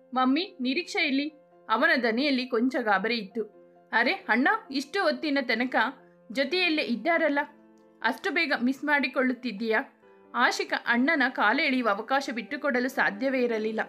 mummy ನಿರೀಕ್ಷೆ ಇಲ್ಲಿ ಅವನ ದನಿಯಲ್ಲಿ ಕೊಂಚ ಗಾಬರಿ ಇತ್ತು ಅರೆ ಅಣ್ಣ ಇಷ್ಟು ಹೊತ್ತಿನ ತನಕ ಜೊತೆಯಲ್ಲೇ ಇದ್ದಾರಲ್ಲ ಅಷ್ಟು ಬೇಗ ಮಿಸ್ ಮಾಡಿಕೊಳ್ಳುತ್ತಿದ್ದೀಯಾ ಆಶಿಕ ಅಣ್ಣನ ಕಾಲೆಳೆಯುವ ಅವಕಾಶ ಬಿಟ್ಟುಕೊಡಲು ಸಾಧ್ಯವೇ ಇರಲಿಲ್ಲ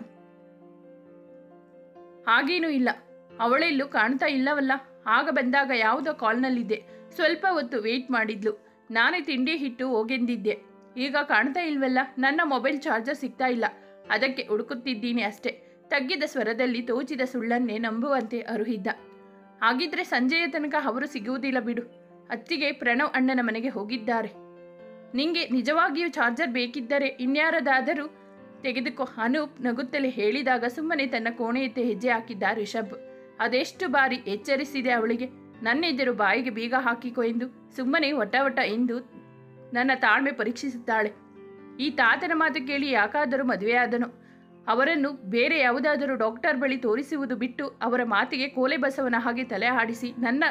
ಹಾಗೇನೂ ಇಲ್ಲ ಅವಳೆಲ್ಲೂ ಕಾಣ್ತಾ ಇಲ್ಲವಲ್ಲ ಆಗ ಬಂದಾಗ ಯಾವುದೋ ಕಾಲ್ನಲ್ಲಿದ್ದೆ ಸ್ವಲ್ಪ ಹೊತ್ತು ವೇಟ್ ಮಾಡಿದ್ಲು ನಾನೇ ತಿಂಡಿ ಹಿಟ್ಟು ಹೋಗೆಂದಿದ್ದೆ ಈಗ ಕಾಣ್ತಾ ಇಲ್ವಲ್ಲ ನನ್ನ ಮೊಬೈಲ್ ಚಾರ್ಜರ್ ಸಿಗ್ತಾ ಇಲ್ಲ ಅದಕ್ಕೆ ಹುಡುಕುತ್ತಿದ್ದೀನಿ ಅಷ್ಟೇ ತಗ್ಗಿದ ಸ್ವರದಲ್ಲಿ ತೋಚಿದ ಸುಳ್ಳನ್ನೇ ನಂಬುವಂತೆ ಅರುಹಿದ್ದ ಹಾಗಿದ್ರೆ ಸಂಜೆಯ ತನಕ ಅವರು ಸಿಗುವುದಿಲ್ಲ ಬಿಡು ಅತ್ತಿಗೆ ಪ್ರಣವ್ ಅಣ್ಣನ ಮನೆಗೆ ಹೋಗಿದ್ದಾರೆ ನಿಂಗೆ ನಿಜವಾಗಿಯೂ ಚಾರ್ಜರ್ ಬೇಕಿದ್ದರೆ ಇನ್ಯಾರದಾದರೂ ತೆಗೆದುಕೋ ಅನೂಪ್ ನಗುತ್ತಲೇ ಹೇಳಿದಾಗ ಸುಮ್ಮನೆ ತನ್ನ ಕೋಣೆಯತ್ತೆ ಹೆಜ್ಜೆ ಹಾಕಿದ್ದ ರಿಷಬ್ ಅದೆಷ್ಟು ಬಾರಿ ಎಚ್ಚರಿಸಿದೆ ಅವಳಿಗೆ ನನ್ನೆದುರು ಬಾಯಿಗೆ ಬೀಗ ಹಾಕಿಕೊ ಎಂದು ಸುಮ್ಮನೆ ವಟ ವಟ ಎಂದು ನನ್ನ ತಾಳ್ಮೆ ಪರೀಕ್ಷಿಸುತ್ತಾಳೆ ಈ ತಾತನ ಮಾತು ಕೇಳಿ ಯಾಕಾದರೂ ಮದುವೆಯಾದನು ಅವರನ್ನು ಬೇರೆ ಯಾವುದಾದರೂ ಡಾಕ್ಟರ್ ಬಳಿ ತೋರಿಸುವುದು ಬಿಟ್ಟು ಅವರ ಮಾತಿಗೆ ಕೋಲೆ ಬಸವನ ಹಾಗೆ ತಲೆ ಆಡಿಸಿ ನನ್ನ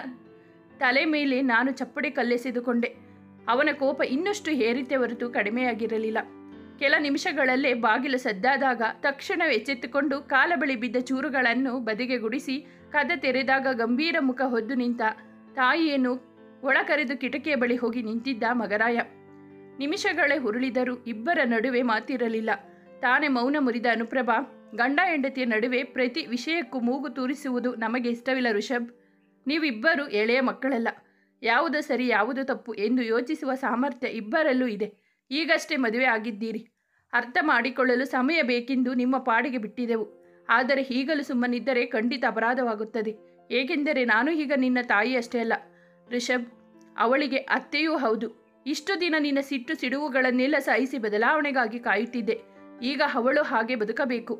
ತಲೆ ಮೇಲೆ ನಾನು ಚಪ್ಪಡಿ ಕಲ್ಲೆಸೆದುಕೊಂಡೆ ಅವನ ಕೋಪ ಇನ್ನಷ್ಟು ಏರಿತೆ ಹೊರತು ಕಡಿಮೆಯಾಗಿರಲಿಲ್ಲ ಕೆಲ ನಿಮಿಷಗಳಲ್ಲೇ ಬಾಗಿಲು ಸದ್ದಾದಾಗ ತಕ್ಷಣ ಎಚ್ಚೆತ್ತುಕೊಂಡು ಕಾಲ ಬಳಿ ಬಿದ್ದ ಚೂರುಗಳನ್ನು ಬದಿಗೆ ಗುಡಿಸಿ ಕದ ತೆರೆದಾಗ ಗಂಭೀರ ಮುಖ ಹೊದ್ದು ನಿಂತ ತಾಯಿಯನ್ನು ಒಳ ಕರೆದು ಕಿಟಕಿಯ ಬಳಿ ಹೋಗಿ ನಿಂತಿದ್ದ ಮಗರಾಯ ನಿಮಿಷಗಳೇ ಹುರುಳಿದರೂ ಇಬ್ಬರ ನಡುವೆ ಮಾತಿರಲಿಲ್ಲ ತಾನೇ ಮೌನ ಮುರಿದ ಅನುಪ್ರಭಾ ಗಂಡ ಹೆಂಡತಿಯ ನಡುವೆ ಪ್ರತಿ ವಿಷಯಕ್ಕೂ ಮೂಗು ತೂರಿಸುವುದು ನಮಗೆ ಇಷ್ಟವಿಲ್ಲ ಋಷಭ್ ನೀವಿಬ್ಬರು ಎಳೆಯ ಮಕ್ಕಳಲ್ಲ ಯಾವುದು ಸರಿ ಯಾವುದು ತಪ್ಪು ಎಂದು ಯೋಚಿಸುವ ಸಾಮರ್ಥ್ಯ ಇಬ್ಬರಲ್ಲೂ ಇದೆ ಈಗಷ್ಟೇ ಮದುವೆ ಆಗಿದ್ದೀರಿ ಅರ್ಥ ಮಾಡಿಕೊಳ್ಳಲು ಸಮಯ ಬೇಕೆಂದು ನಿಮ್ಮ ಪಾಡಿಗೆ ಬಿಟ್ಟಿದೆವು ಆದರೆ ಈಗಲೂ ಸುಮ್ಮನಿದ್ದರೆ ಖಂಡಿತ ಅಪರಾಧವಾಗುತ್ತದೆ ಏಕೆಂದರೆ ನಾನು ಈಗ ನಿನ್ನ ತಾಯಿ ಅಷ್ಟೇ ಅಲ್ಲ ರಿಷಬ್ ಅವಳಿಗೆ ಅತ್ತೆಯೂ ಹೌದು ಇಷ್ಟು ದಿನ ನಿನ್ನ ಸಿಟ್ಟು ಸಿಡುವುಗಳನ್ನೆಲ್ಲ ಸಹಿಸಿ ಬದಲಾವಣೆಗಾಗಿ ಕಾಯುತ್ತಿದ್ದೆ ಈಗ ಅವಳು ಹಾಗೆ ಬದುಕಬೇಕು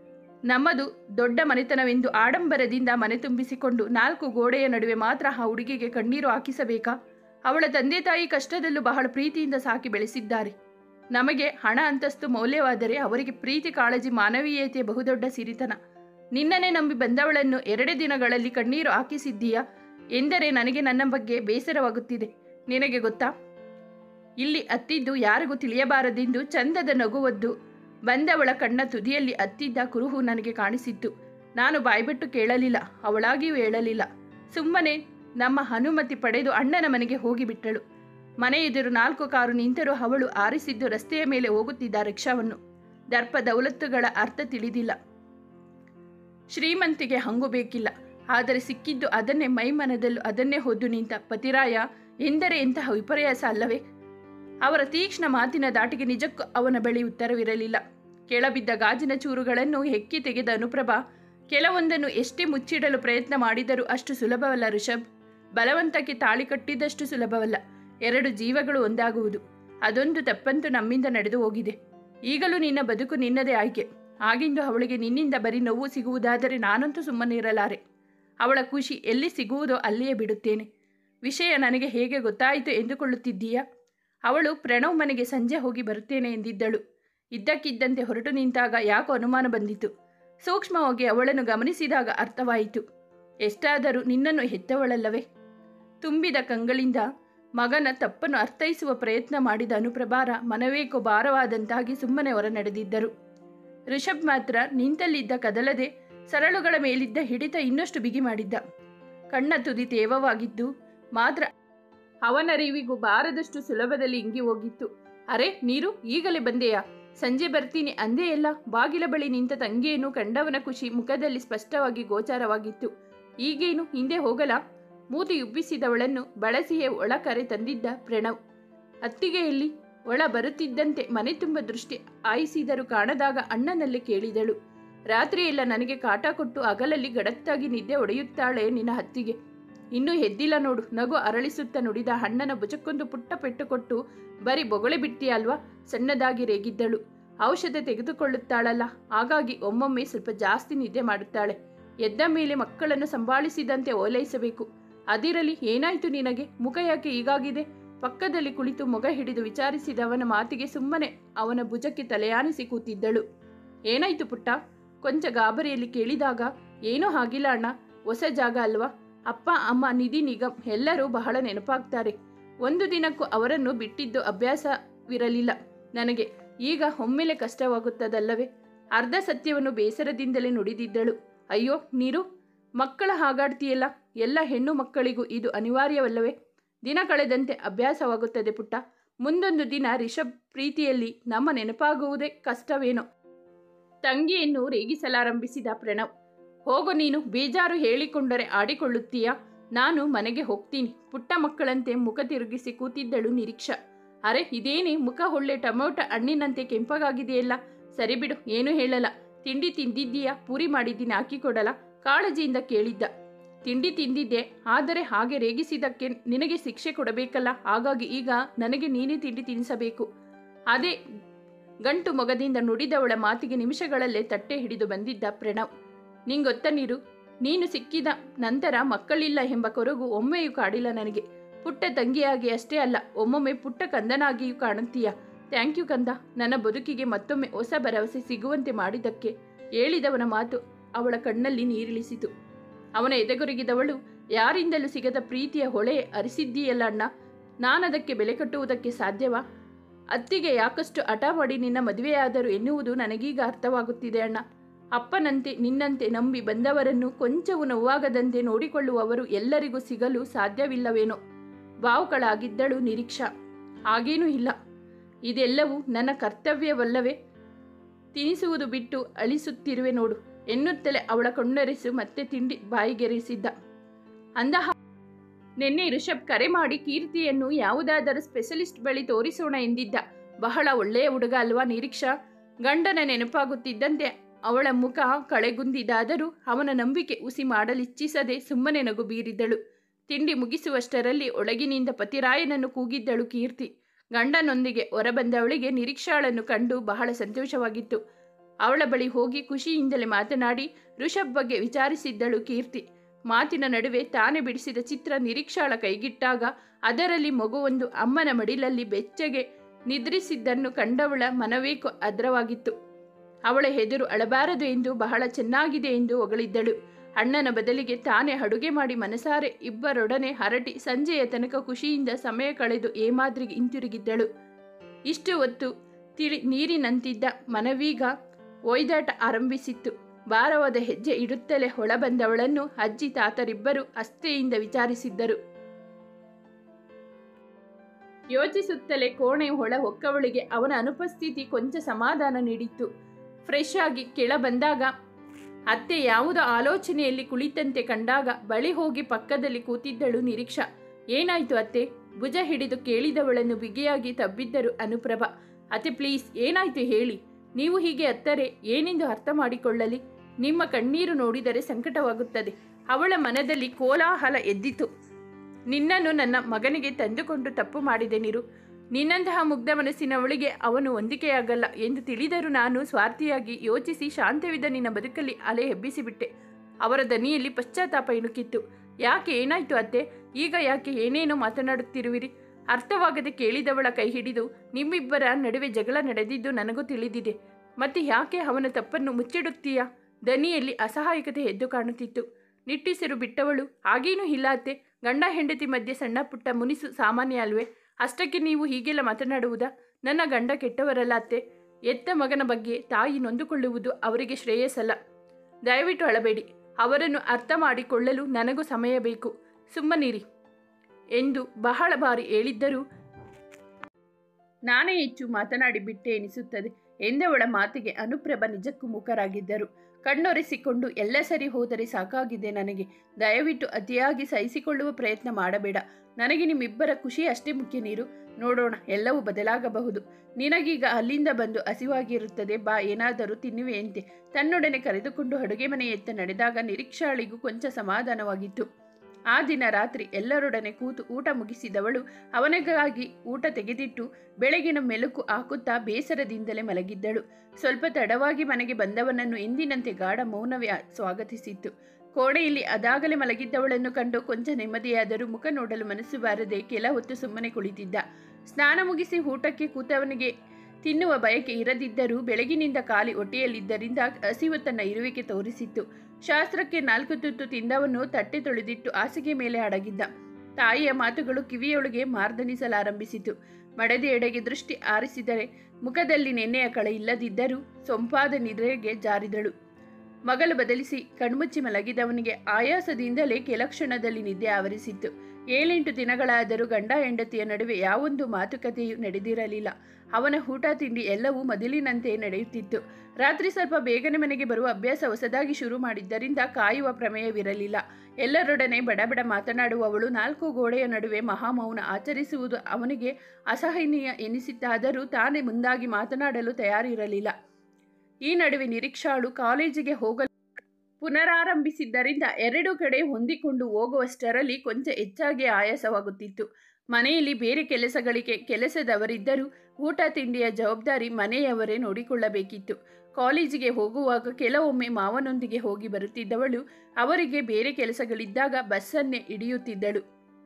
ನಮ್ಮದು ದೊಡ್ಡ ಮನೆತನವೆಂದು ಆಡಂಬರದಿಂದ ಮನೆ ತುಂಬಿಸಿಕೊಂಡು ನಾಲ್ಕು ಗೋಡೆಯ ನಡುವೆ ಮಾತ್ರ ಆ ಹುಡುಗಿಗೆ ಕಣ್ಣೀರು ಹಾಕಿಸಬೇಕಾ ಅವಳ ತಂದೆ ತಾಯಿ ಕಷ್ಟದಲ್ಲೂ ಬಹಳ ಪ್ರೀತಿಯಿಂದ ಸಾಕಿ ಬೆಳೆಸಿದ್ದಾರೆ ನಮಗೆ ಹಣ ಅಂತಸ್ತು ಮೌಲ್ಯವಾದರೆ ಅವರಿಗೆ ಪ್ರೀತಿ ಕಾಳಜಿ ಮಾನವೀಯತೆಯ ಬಹುದೊಡ್ಡ ಸಿರಿತನ ನಿನ್ನನ್ನೇ ನಂಬಿ ಬಂದವಳನ್ನು ಎರಡೇ ದಿನಗಳಲ್ಲಿ ಕಣ್ಣೀರು ಹಾಕಿಸಿದ್ದೀಯಾ ಎಂದರೆ ನನಗೆ ನನ್ನ ಬಗ್ಗೆ ಬೇಸರವಾಗುತ್ತಿದೆ ನಿನಗೆ ಗೊತ್ತಾ ಇಲ್ಲಿ ಅತ್ತಿದ್ದು ಯಾರಿಗೂ ತಿಳಿಯಬಾರದೆಂದು ಚಂದದ ನಗುವದ್ದು ಬಂದವಳ ಕಣ್ಣ ತುದಿಯಲ್ಲಿ ಅತ್ತಿದ್ದ ಕುರುಹು ನನಗೆ ಕಾಣಿಸಿತ್ತು ನಾನು ಬಾಯ್ಬಿಟ್ಟು ಕೇಳಲಿಲ್ಲ ಅವಳಾಗಿಯೂ ಹೇಳಲಿಲ್ಲ ಸುಮ್ಮನೆ ನಮ್ಮ ಅನುಮತಿ ಪಡೆದು ಅಣ್ಣನ ಮನೆಗೆ ಹೋಗಿಬಿಟ್ಟಳು ಮನೆ ಎದುರು ನಾಲ್ಕು ಕಾರು ನಿಂತರೂ ಅವಳು ಆರಿಸಿದ್ದು ರಸ್ತೆಯ ಮೇಲೆ ಹೋಗುತ್ತಿದ್ದ ರಿಕ್ಷಾವನ್ನು ದರ್ಪ ದೌಲತ್ತುಗಳ ಅರ್ಥ ತಿಳಿದಿಲ್ಲ ಶ್ರೀಮಂತಿಗೆ ಹಂಗು ಬೇಕಿಲ್ಲ ಆದರೆ ಸಿಕ್ಕಿದ್ದು ಅದನ್ನೇ ಮೈಮನದಲ್ಲೂ ಅದನ್ನೇ ಹೊದ್ದು ನಿಂತ ಪತಿರಾಯ ಎಂದರೆ ಎಂತಹ ವಿಪರ್ಯಾಸ ಅಲ್ಲವೇ ಅವರ ತೀಕ್ಷ್ಣ ಮಾತಿನ ದಾಟಿಗೆ ನಿಜಕ್ಕೂ ಅವನ ಬಳಿ ಉತ್ತರವಿರಲಿಲ್ಲ ಕೆಳಬಿದ್ದ ಗಾಜಿನ ಚೂರುಗಳನ್ನು ಹೆಕ್ಕಿ ತೆಗೆದ ಅನುಪ್ರಭಾ ಕೆಲವೊಂದನ್ನು ಎಷ್ಟೇ ಮುಚ್ಚಿಡಲು ಪ್ರಯತ್ನ ಮಾಡಿದರೂ ಅಷ್ಟು ಸುಲಭವಲ್ಲ ಋಷಭ್ ಬಲವಂತಕ್ಕೆ ತಾಳಿ ಕಟ್ಟಿದಷ್ಟು ಸುಲಭವಲ್ಲ ಎರಡು ಜೀವಗಳು ಒಂದಾಗುವುದು ಅದೊಂದು ತಪ್ಪಂತೂ ನಮ್ಮಿಂದ ನಡೆದು ಹೋಗಿದೆ ಈಗಲೂ ನಿನ್ನ ಬದುಕು ನಿನ್ನದೇ ಆಯ್ಕೆ ಆಗಿಂದು ಅವಳಿಗೆ ನಿನ್ನಿಂದ ಬರೀ ನೋವು ಸಿಗುವುದಾದರೆ ನಾನಂತೂ ಸುಮ್ಮನೆ ಇರಲಾರೆ ಅವಳ ಖುಷಿ ಎಲ್ಲಿ ಸಿಗುವುದೋ ಅಲ್ಲಿಯೇ ಬಿಡುತ್ತೇನೆ ವಿಷಯ ನನಗೆ ಹೇಗೆ ಗೊತ್ತಾಯಿತು ಎಂದುಕೊಳ್ಳುತ್ತಿದ್ದೀಯಾ ಅವಳು ಪ್ರಣವ್ ಮನೆಗೆ ಸಂಜೆ ಹೋಗಿ ಬರುತ್ತೇನೆ ಎಂದಿದ್ದಳು ಇದ್ದಕ್ಕಿದ್ದಂತೆ ಹೊರಟು ನಿಂತಾಗ ಯಾಕೋ ಅನುಮಾನ ಬಂದಿತು ಸೂಕ್ಷ್ಮವಾಗಿ ಅವಳನ್ನು ಗಮನಿಸಿದಾಗ ಅರ್ಥವಾಯಿತು ಎಷ್ಟಾದರೂ ನಿನ್ನನ್ನು ಹೆತ್ತವಳಲ್ಲವೇ ತುಂಬಿದ ಕಂಗಳಿಂದ ಮಗನ ತಪ್ಪನ್ನು ಅರ್ಥೈಸುವ ಪ್ರಯತ್ನ ಮಾಡಿದ ಅನುಪ್ರಭಾರ ಮನವೇಕೋ ಭಾರವಾದಂತಾಗಿ ಸುಮ್ಮನೆ ಹೊರ ನಡೆದಿದ್ದರು ಋಷಭ್ ಮಾತ್ರ ನಿಂತಲ್ಲಿದ್ದ ಕದಲದೆ ಸರಳುಗಳ ಮೇಲಿದ್ದ ಹಿಡಿತ ಇನ್ನಷ್ಟು ಬಿಗಿ ಮಾಡಿದ್ದ ಕಣ್ಣ ತುದಿ ತೇವವಾಗಿದ್ದು ಮಾತ್ರ ಅವನರಿವಿಗೂ ಬಾರದಷ್ಟು ಸುಲಭದಲ್ಲಿ ಇಂಗಿ ಹೋಗಿತ್ತು ಅರೆ ನೀರು ಈಗಲೇ ಬಂದೆಯಾ ಸಂಜೆ ಬರ್ತೀನಿ ಅಂದೇ ಎಲ್ಲ ಬಾಗಿಲ ಬಳಿ ನಿಂತ ತಂಗಿಯನ್ನು ಕಂಡವನ ಖುಷಿ ಮುಖದಲ್ಲಿ ಸ್ಪಷ್ಟವಾಗಿ ಗೋಚಾರವಾಗಿತ್ತು ಈಗೇನು ಹಿಂದೆ ಹೋಗಲ ಮೂತಿ ಉಬ್ಬಿಸಿದವಳನ್ನು ಬಳಸಿಯೇ ಒಳ ಕರೆ ತಂದಿದ್ದ ಪ್ರಣವ್ ಅತ್ತಿಗೆಯಲ್ಲಿ ಒಳ ಬರುತ್ತಿದ್ದಂತೆ ಮನೆ ತುಂಬ ದೃಷ್ಟಿ ಆಯಿಸಿದರೂ ಕಾಣದಾಗ ಅಣ್ಣನಲ್ಲಿ ಕೇಳಿದಳು ರಾತ್ರಿಯೆಲ್ಲ ನನಗೆ ಕಾಟ ಕೊಟ್ಟು ಹಗಲಲ್ಲಿ ಗಡತ್ತಾಗಿ ನಿದ್ದೆ ಒಡೆಯುತ್ತಾಳೆ ನಿನ್ನ ಹತ್ತಿಗೆ ಇನ್ನೂ ಎದ್ದಿಲ್ಲ ನೋಡು ನಗು ಅರಳಿಸುತ್ತ ನುಡಿದ ಅಣ್ಣನ ಭುಜಕ್ಕೊಂದು ಪುಟ್ಟ ಪೆಟ್ಟು ಕೊಟ್ಟು ಬರೀ ಬೊಗಳೆ ಬಿಟ್ಟಿಯಲ್ವಾ ಸಣ್ಣದಾಗಿ ರೇಗಿದ್ದಳು ಔಷಧ ತೆಗೆದುಕೊಳ್ಳುತ್ತಾಳಲ್ಲ ಹಾಗಾಗಿ ಒಮ್ಮೊಮ್ಮೆ ಸ್ವಲ್ಪ ಜಾಸ್ತಿ ನಿದ್ದೆ ಮಾಡುತ್ತಾಳೆ ಎದ್ದ ಮೇಲೆ ಮಕ್ಕಳನ್ನು ಸಂಭಾಳಿಸಿದಂತೆ ಓಲೈಸಬೇಕು ಅದಿರಲಿ ಏನಾಯ್ತು ನಿನಗೆ ಮುಖ ಯಾಕೆ ಹೀಗಾಗಿದೆ ಪಕ್ಕದಲ್ಲಿ ಕುಳಿತು ಮೊಗ ಹಿಡಿದು ವಿಚಾರಿಸಿದವನ ಮಾತಿಗೆ ಸುಮ್ಮನೆ ಅವನ ಭುಜಕ್ಕೆ ತಲೆಯಾನಿಸಿ ಕೂತಿದ್ದಳು ಏನಾಯ್ತು ಪುಟ್ಟ ಕೊಂಚ ಗಾಬರಿಯಲ್ಲಿ ಕೇಳಿದಾಗ ಏನೂ ಆಗಿಲ್ಲ ಅಣ್ಣ ಹೊಸ ಜಾಗ ಅಲ್ವಾ ಅಪ್ಪ ಅಮ್ಮ ನಿಧಿ ನಿಗಮ್ ಎಲ್ಲರೂ ಬಹಳ ನೆನಪಾಗ್ತಾರೆ ಒಂದು ದಿನಕ್ಕೂ ಅವರನ್ನು ಬಿಟ್ಟಿದ್ದು ಅಭ್ಯಾಸವಿರಲಿಲ್ಲ ನನಗೆ ಈಗ ಒಮ್ಮೆಲೆ ಕಷ್ಟವಾಗುತ್ತದಲ್ಲವೇ ಅರ್ಧ ಸತ್ಯವನ್ನು ಬೇಸರದಿಂದಲೇ ನುಡಿದಿದ್ದಳು ಅಯ್ಯೋ ನೀರು ಮಕ್ಕಳ ಹಾಗಾಡ್ತೀಯಲ್ಲ ಎಲ್ಲ ಹೆಣ್ಣು ಮಕ್ಕಳಿಗೂ ಇದು ಅನಿವಾರ್ಯವಲ್ಲವೇ ದಿನ ಕಳೆದಂತೆ ಅಭ್ಯಾಸವಾಗುತ್ತದೆ ಪುಟ್ಟ ಮುಂದೊಂದು ದಿನ ರಿಷಬ್ ಪ್ರೀತಿಯಲ್ಲಿ ನಮ್ಮ ನೆನಪಾಗುವುದೇ ಕಷ್ಟವೇನೋ ತಂಗಿಯನ್ನು ರೇಗಿಸಲಾರಂಭಿಸಿದ ಪ್ರಣವ್ ಹೋಗು ನೀನು ಬೇಜಾರು ಹೇಳಿಕೊಂಡರೆ ಆಡಿಕೊಳ್ಳುತ್ತೀಯಾ ನಾನು ಮನೆಗೆ ಹೋಗ್ತೀನಿ ಪುಟ್ಟ ಮಕ್ಕಳಂತೆ ಮುಖ ತಿರುಗಿಸಿ ಕೂತಿದ್ದಳು ನಿರೀಕ್ಷಾ ಅರೆ ಇದೇನೇ ಮುಖ ಒಳ್ಳೆ ಟೊಮೊಟೊ ಹಣ್ಣಿನಂತೆ ಕೆಂಪಗಾಗಿದೆಯಲ್ಲ ಸರಿ ಬಿಡು ಏನು ಹೇಳಲ್ಲ ತಿಂಡಿ ತಿಂದಿದ್ದೀಯಾ ಪೂರಿ ಮಾಡಿದ್ದೀನಿ ಹಾಕಿಕೊಡಲ ಕಾಳಜಿಯಿಂದ ಕೇಳಿದ್ದ ತಿಂಡಿ ತಿಂದಿದ್ದೆ ಆದರೆ ಹಾಗೆ ರೇಗಿಸಿದ್ದಕ್ಕೆ ನಿನಗೆ ಶಿಕ್ಷೆ ಕೊಡಬೇಕಲ್ಲ ಹಾಗಾಗಿ ಈಗ ನನಗೆ ನೀನೇ ತಿಂಡಿ ತಿನ್ನಿಸಬೇಕು ಅದೇ ಗಂಟು ಮೊಗದಿಂದ ನುಡಿದವಳ ಮಾತಿಗೆ ನಿಮಿಷಗಳಲ್ಲೇ ತಟ್ಟೆ ಹಿಡಿದು ಬಂದಿದ್ದ ಪ್ರಣವ್ ನಿಂಗೊತ್ತ ನೀರು ನೀನು ಸಿಕ್ಕಿದ ನಂತರ ಮಕ್ಕಳಿಲ್ಲ ಎಂಬ ಕೊರಗು ಒಮ್ಮೆಯೂ ಕಾಡಿಲ್ಲ ನನಗೆ ಪುಟ್ಟ ತಂಗಿಯಾಗಿ ಅಷ್ಟೇ ಅಲ್ಲ ಒಮ್ಮೊಮ್ಮೆ ಪುಟ್ಟ ಕಂದನಾಗಿಯೂ ಕಾಣುತ್ತೀಯ ಥ್ಯಾಂಕ್ ಯು ಕಂದ ನನ್ನ ಬದುಕಿಗೆ ಮತ್ತೊಮ್ಮೆ ಹೊಸ ಭರವಸೆ ಸಿಗುವಂತೆ ಮಾಡಿದ್ದಕ್ಕೆ ಹೇಳಿದವನ ಮಾತು ಅವಳ ಕಣ್ಣಲ್ಲಿ ನೀರಿಳಿಸಿತು ಅವನ ಎದೆಗೊರಗಿದವಳು ಯಾರಿಂದಲೂ ಸಿಗದ ಪ್ರೀತಿಯ ಹೊಳೆ ಅರಿಸಿದ್ದೀಯಲ್ಲ ಅಣ್ಣ ನಾನದಕ್ಕೆ ಬೆಲೆ ಕಟ್ಟುವುದಕ್ಕೆ ಸಾಧ್ಯವಾ ಅತ್ತಿಗೆ ಯಾಕಷ್ಟು ಹಠ ಮಾಡಿ ನಿನ್ನ ಮದುವೆಯಾದರು ಎನ್ನುವುದು ನನಗೀಗ ಅರ್ಥವಾಗುತ್ತಿದೆ ಅಣ್ಣ ಅಪ್ಪನಂತೆ ನಿನ್ನಂತೆ ನಂಬಿ ಬಂದವರನ್ನು ಕೊಂಚವೂ ನೋವಾಗದಂತೆ ನೋಡಿಕೊಳ್ಳುವವರು ಎಲ್ಲರಿಗೂ ಸಿಗಲು ಸಾಧ್ಯವಿಲ್ಲವೇನೋ ಭಾವುಗಳಾಗಿದ್ದಳು ನಿರೀಕ್ಷಾ ಹಾಗೇನೂ ಇಲ್ಲ ಇದೆಲ್ಲವೂ ನನ್ನ ಕರ್ತವ್ಯವಲ್ಲವೇ ತಿನಿಸುವುದು ಬಿಟ್ಟು ಅಳಿಸುತ್ತಿರುವೆ ನೋಡು ಎನ್ನುತ್ತಲೇ ಅವಳ ಕೊಂಡರಿಸು ಮತ್ತೆ ತಿಂಡಿ ಬಾಯಿಗೆರಿಸಿದ್ದ ಅಂದ ನಿನ್ನೆ ಋಷಭ್ ಕರೆ ಮಾಡಿ ಕೀರ್ತಿಯನ್ನು ಯಾವುದಾದರೂ ಸ್ಪೆಷಲಿಸ್ಟ್ ಬಳಿ ತೋರಿಸೋಣ ಎಂದಿದ್ದ ಬಹಳ ಒಳ್ಳೆಯ ಹುಡುಗ ಅಲ್ವಾ ನಿರೀಕ್ಷಾ ಗಂಡನ ನೆನಪಾಗುತ್ತಿದ್ದಂತೆ ಅವಳ ಮುಖ ಕಳೆಗುಂದಿದಾದರೂ ಅವನ ನಂಬಿಕೆ ಹುಸಿ ಮಾಡಲಿಚ್ಛಿಸದೆ ಸುಮ್ಮನೆ ನಗು ಬೀರಿದ್ದಳು ತಿಂಡಿ ಮುಗಿಸುವಷ್ಟರಲ್ಲಿ ಒಳಗಿನಿಂದ ಪತಿರಾಯನನ್ನು ಕೂಗಿದ್ದಳು ಕೀರ್ತಿ ಗಂಡನೊಂದಿಗೆ ಹೊರಬಂದವಳಿಗೆ ನಿರೀಕ್ಷಾಳನ್ನು ಕಂಡು ಬಹಳ ಸಂತೋಷವಾಗಿತ್ತು ಅವಳ ಬಳಿ ಹೋಗಿ ಖುಷಿಯಿಂದಲೇ ಮಾತನಾಡಿ ಋಷಭ್ ಬಗ್ಗೆ ವಿಚಾರಿಸಿದ್ದಳು ಕೀರ್ತಿ ಮಾತಿನ ನಡುವೆ ತಾನೇ ಬಿಡಿಸಿದ ಚಿತ್ರ ನಿರೀಕ್ಷಾಳ ಕೈಗಿಟ್ಟಾಗ ಅದರಲ್ಲಿ ಮಗುವೊಂದು ಅಮ್ಮನ ಮಡಿಲಲ್ಲಿ ಬೆಚ್ಚಗೆ ನಿದ್ರಿಸಿದ್ದನ್ನು ಕಂಡವಳ ಮನವೇಕೋ ಅದ್ರವಾಗಿತ್ತು ಅವಳ ಹೆದರು ಅಳಬಾರದು ಎಂದು ಬಹಳ ಚೆನ್ನಾಗಿದೆ ಎಂದು ಹೊಗಳಿದ್ದಳು ಅಣ್ಣನ ಬದಲಿಗೆ ತಾನೇ ಅಡುಗೆ ಮಾಡಿ ಮನಸಾರೆ ಇಬ್ಬರೊಡನೆ ಹರಟಿ ಸಂಜೆಯ ತನಕ ಖುಷಿಯಿಂದ ಸಮಯ ಕಳೆದು ಏಮಾದ್ರಿಗೆ ಹಿಂತಿರುಗಿದ್ದಳು ಇಷ್ಟು ಹೊತ್ತು ತಿಳಿ ನೀರಿನಂತಿದ್ದ ಮನವೀಗ ಒಯ್ದಾಟ ಆರಂಭಿಸಿತ್ತು ಭಾರವಾದ ಹೆಜ್ಜೆ ಇಡುತ್ತಲೇ ಹೊಳ ಬಂದವಳನ್ನು ಅಜ್ಜಿ ತಾತರಿಬ್ಬರು ಅಸ್ಥೆಯಿಂದ ವಿಚಾರಿಸಿದ್ದರು ಯೋಚಿಸುತ್ತಲೇ ಕೋಣೆ ಹೊಳ ಹೊಕ್ಕವಳಿಗೆ ಅವನ ಅನುಪಸ್ಥಿತಿ ಕೊಂಚ ಸಮಾಧಾನ ನೀಡಿತ್ತು ಫ್ರೆಶ್ ಆಗಿ ಕೆಳ ಬಂದಾಗ ಅತ್ತೆ ಯಾವುದೋ ಆಲೋಚನೆಯಲ್ಲಿ ಕುಳಿತಂತೆ ಕಂಡಾಗ ಬಳಿ ಹೋಗಿ ಪಕ್ಕದಲ್ಲಿ ಕೂತಿದ್ದಳು ನಿರೀಕ್ಷಾ ಏನಾಯ್ತು ಅತ್ತೆ ಭುಜ ಹಿಡಿದು ಕೇಳಿದವಳನ್ನು ಬಿಗಿಯಾಗಿ ತಬ್ಬಿದ್ದರು ಅನುಪ್ರಭ ಅತ್ತೆ ಪ್ಲೀಸ್ ಏನಾಯ್ತು ಹೇಳಿ ನೀವು ಹೀಗೆ ಅತ್ತರೆ ಏನೆಂದು ಅರ್ಥ ಮಾಡಿಕೊಳ್ಳಲಿ ನಿಮ್ಮ ಕಣ್ಣೀರು ನೋಡಿದರೆ ಸಂಕಟವಾಗುತ್ತದೆ ಅವಳ ಮನದಲ್ಲಿ ಕೋಲಾಹಲ ಎದ್ದಿತು ನಿನ್ನನ್ನು ನನ್ನ ಮಗನಿಗೆ ತಂದುಕೊಂಡು ತಪ್ಪು ಮಾಡಿದೆ ನೀರು ನಿನ್ನಂತಹ ಮುಗ್ಧ ಮನಸ್ಸಿನವಳಿಗೆ ಅವನು ಹೊಂದಿಕೆಯಾಗಲ್ಲ ಎಂದು ತಿಳಿದರೂ ನಾನು ಸ್ವಾರ್ಥಿಯಾಗಿ ಯೋಚಿಸಿ ಶಾಂತವಿದ್ದ ನಿನ್ನ ಬದುಕಲ್ಲಿ ಅಲೆ ಎಬ್ಬಿಸಿಬಿಟ್ಟೆ ಅವರ ದನಿಯಲ್ಲಿ ಪಶ್ಚಾತ್ತಾಪ ಇಣುಕಿತ್ತು ಯಾಕೆ ಏನಾಯ್ತು ಅತ್ತೆ ಈಗ ಯಾಕೆ ಏನೇನೋ ಮಾತನಾಡುತ್ತಿರುವಿರಿ ಅರ್ಥವಾಗದೆ ಕೇಳಿದವಳ ಕೈ ಹಿಡಿದು ನಿಮ್ಮಿಬ್ಬರ ನಡುವೆ ಜಗಳ ನಡೆದಿದ್ದು ನನಗೂ ತಿಳಿದಿದೆ ಮತ್ತೆ ಯಾಕೆ ಅವನ ತಪ್ಪನ್ನು ಮುಚ್ಚಿಡುತ್ತೀಯಾ ದನಿಯಲ್ಲಿ ಅಸಹಾಯಕತೆ ಎದ್ದು ಕಾಣುತ್ತಿತ್ತು ನಿಟ್ಟಿಸಿರು ಬಿಟ್ಟವಳು ಹಾಗೇನೂ ಇಲ್ಲ ಅತ್ತೆ ಗಂಡ ಹೆಂಡತಿ ಮಧ್ಯೆ ಸಣ್ಣ ಪುಟ್ಟ ಮುನಿಸು ಸಾಮಾನ್ಯ ಅಲ್ವೇ ಅಷ್ಟಕ್ಕೆ ನೀವು ಹೀಗೆಲ್ಲ ಮಾತನಾಡುವುದಾ ನನ್ನ ಗಂಡ ಕೆಟ್ಟವರಲ್ಲ ಅತ್ತೆ ಎತ್ತ ಮಗನ ಬಗ್ಗೆ ತಾಯಿ ನೊಂದುಕೊಳ್ಳುವುದು ಅವರಿಗೆ ಶ್ರೇಯಸ್ಸಲ್ಲ ದಯವಿಟ್ಟು ಅಳಬೇಡಿ ಅವರನ್ನು ಅರ್ಥ ಮಾಡಿಕೊಳ್ಳಲು ನನಗೂ ಸಮಯ ಬೇಕು ಸುಮ್ಮನಿರಿ ಎಂದು ಬಹಳ ಬಾರಿ ಹೇಳಿದ್ದರೂ ನಾನೇ ಹೆಚ್ಚು ಮಾತನಾಡಿ ಬಿಟ್ಟೆ ಎನಿಸುತ್ತದೆ ಎಂದವಳ ಮಾತಿಗೆ ಅನುಪ್ರಭ ನಿಜಕ್ಕೂ ಮುಖರಾಗಿದ್ದರು ಕಣ್ಣೊರೆಸಿಕೊಂಡು ಎಲ್ಲ ಸರಿ ಹೋದರೆ ಸಾಕಾಗಿದೆ ನನಗೆ ದಯವಿಟ್ಟು ಅತಿಯಾಗಿ ಸಹಿಸಿಕೊಳ್ಳುವ ಪ್ರಯತ್ನ ಮಾಡಬೇಡ ನನಗೆ ನಿಮ್ಮಿಬ್ಬರ ಖುಷಿ ಅಷ್ಟೇ ಮುಖ್ಯ ನೀರು ನೋಡೋಣ ಎಲ್ಲವೂ ಬದಲಾಗಬಹುದು ನಿನಗೀಗ ಅಲ್ಲಿಂದ ಬಂದು ಹಸಿವಾಗಿರುತ್ತದೆ ಬಾ ಏನಾದರೂ ತಿನ್ನುವೆಯಂತೆ ತನ್ನೊಡನೆ ಕರೆದುಕೊಂಡು ಅಡುಗೆ ಮನೆಯತ್ತ ನಡೆದಾಗ ನಿರೀಕ್ಷಾಳಿಗೂ ಕೊಂಚ ಸಮಾಧಾನವಾಗಿತ್ತು ಆ ದಿನ ರಾತ್ರಿ ಎಲ್ಲರೊಡನೆ ಕೂತು ಊಟ ಮುಗಿಸಿದವಳು ಅವನಿಗಾಗಿ ಊಟ ತೆಗೆದಿಟ್ಟು ಬೆಳಗಿನ ಮೆಲುಕು ಹಾಕುತ್ತಾ ಬೇಸರದಿಂದಲೇ ಮಲಗಿದ್ದಳು ಸ್ವಲ್ಪ ತಡವಾಗಿ ಮನೆಗೆ ಬಂದವನನ್ನು ಎಂದಿನಂತೆ ಗಾಢ ಮೌನವೇ ಸ್ವಾಗತಿಸಿತ್ತು ಕೋಣೆಯಲ್ಲಿ ಅದಾಗಲೇ ಮಲಗಿದ್ದವಳನ್ನು ಕಂಡು ಕೊಂಚ ನೆಮ್ಮದಿಯಾದರೂ ಮುಖ ನೋಡಲು ಮನಸ್ಸು ಬಾರದೆ ಕೆಲ ಹೊತ್ತು ಸುಮ್ಮನೆ ಕುಳಿತಿದ್ದ ಸ್ನಾನ ಮುಗಿಸಿ ಊಟಕ್ಕೆ ಕೂತವನಿಗೆ ತಿನ್ನುವ ಬಯಕೆ ಇರದಿದ್ದರೂ ಬೆಳಗಿನಿಂದ ಖಾಲಿ ಹೊಟ್ಟೆಯಲ್ಲಿದ್ದರಿಂದ ಹಸಿವು ತನ್ನ ಇರುವಿಕೆ ತೋರಿಸಿತ್ತು ಶಾಸ್ತ್ರಕ್ಕೆ ನಾಲ್ಕು ತುತ್ತು ತಿಂದವನು ತಟ್ಟೆ ತೊಳೆದಿಟ್ಟು ಹಾಸಿಗೆ ಮೇಲೆ ಅಡಗಿದ್ದ ತಾಯಿಯ ಮಾತುಗಳು ಕಿವಿಯೊಳಗೆ ಮಾರ್ದನಿಸಲಾರಂಭಿಸಿತು ಮಡದಿಯೆಡೆಗೆ ದೃಷ್ಟಿ ಆರಿಸಿದರೆ ಮುಖದಲ್ಲಿ ನೆನ್ನೆಯ ಕಳೆ ಇಲ್ಲದಿದ್ದರೂ ಸೊಂಪಾದ ನಿದ್ರೆಗೆ ಜಾರಿದಳು ಮಗಲು ಬದಲಿಸಿ ಕಣ್ಮುಚ್ಚಿ ಮಲಗಿದವನಿಗೆ ಆಯಾಸದಿಂದಲೇ ಕೆಲ ಕ್ಷಣದಲ್ಲಿ ನಿದ್ದೆ ಆವರಿಸಿತ್ತು ಏಳೆಂಟು ದಿನಗಳಾದರೂ ಗಂಡ ಹೆಂಡತಿಯ ನಡುವೆ ಯಾವೊಂದು ಮಾತುಕತೆಯೂ ನಡೆದಿರಲಿಲ್ಲ ಅವನ ಊಟ ತಿಂಡಿ ಎಲ್ಲವೂ ಮೊದಲಿನಂತೆ ನಡೆಯುತ್ತಿತ್ತು ರಾತ್ರಿ ಸ್ವಲ್ಪ ಬೇಗನೆ ಮನೆಗೆ ಬರುವ ಅಭ್ಯಾಸ ಹೊಸದಾಗಿ ಶುರು ಮಾಡಿದ್ದರಿಂದ ಕಾಯುವ ಪ್ರಮೇಯವಿರಲಿಲ್ಲ ಎಲ್ಲರೊಡನೆ ಬಡಬಡ ಮಾತನಾಡುವವಳು ನಾಲ್ಕು ಗೋಡೆಯ ನಡುವೆ ಮಹಾಮೌನ ಆಚರಿಸುವುದು ಅವನಿಗೆ ಅಸಹನೀಯ ಎನಿಸಿತ್ತಾದರೂ ತಾನೇ ಮುಂದಾಗಿ ಮಾತನಾಡಲು ತಯಾರಿರಲಿಲ್ಲ ಈ ನಡುವೆ ನಿರೀಕ್ಷಾಳು ಕಾಲೇಜಿಗೆ ಹೋಗಲು ಪುನರಾರಂಭಿಸಿದ್ದರಿಂದ ಎರಡು ಕಡೆ ಹೊಂದಿಕೊಂಡು ಹೋಗುವಷ್ಟರಲ್ಲಿ ಕೊಂಚ ಹೆಚ್ಚಾಗಿ ಆಯಾಸವಾಗುತ್ತಿತ್ತು ಮನೆಯಲ್ಲಿ ಬೇರೆ ಕೆಲಸಗಳಿಗೆ ಕೆಲಸದವರಿದ್ದರೂ ಊಟ ತಿಂಡಿಯ ಜವಾಬ್ದಾರಿ ಮನೆಯವರೇ ನೋಡಿಕೊಳ್ಳಬೇಕಿತ್ತು ಕಾಲೇಜಿಗೆ ಹೋಗುವಾಗ ಕೆಲವೊಮ್ಮೆ ಮಾವನೊಂದಿಗೆ ಹೋಗಿ ಬರುತ್ತಿದ್ದವಳು ಅವರಿಗೆ ಬೇರೆ ಕೆಲಸಗಳಿದ್ದಾಗ ಬಸ್ಸನ್ನೇ ಹಿಡಿಯುತ್ತಿದ್ದಳು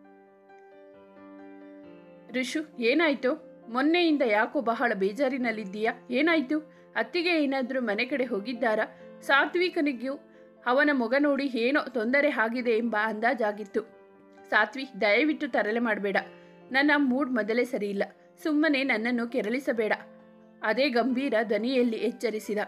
ಋಷು ಏನಾಯ್ತು ಮೊನ್ನೆಯಿಂದ ಯಾಕೋ ಬಹಳ ಬೇಜಾರಿನಲ್ಲಿದ್ದೀಯಾ ಏನಾಯ್ತು ಅತ್ತಿಗೆ ಏನಾದರೂ ಮನೆ ಕಡೆ ಹೋಗಿದ್ದಾರಾ ಸಾತ್ವಿಕನಿಗೂ ಅವನ ಮೊಗ ನೋಡಿ ಏನೋ ತೊಂದರೆ ಆಗಿದೆ ಎಂಬ ಅಂದಾಜಾಗಿತ್ತು ಸಾತ್ವಿ ದಯವಿಟ್ಟು ತರಲೆ ಮಾಡಬೇಡ ನನ್ನ ಮೂಡ್ ಮೊದಲೇ ಸರಿಯಿಲ್ಲ ಸುಮ್ಮನೆ ನನ್ನನ್ನು ಕೆರಳಿಸಬೇಡ ಅದೇ ಗಂಭೀರ ಧ್ವನಿಯಲ್ಲಿ ಎಚ್ಚರಿಸಿದ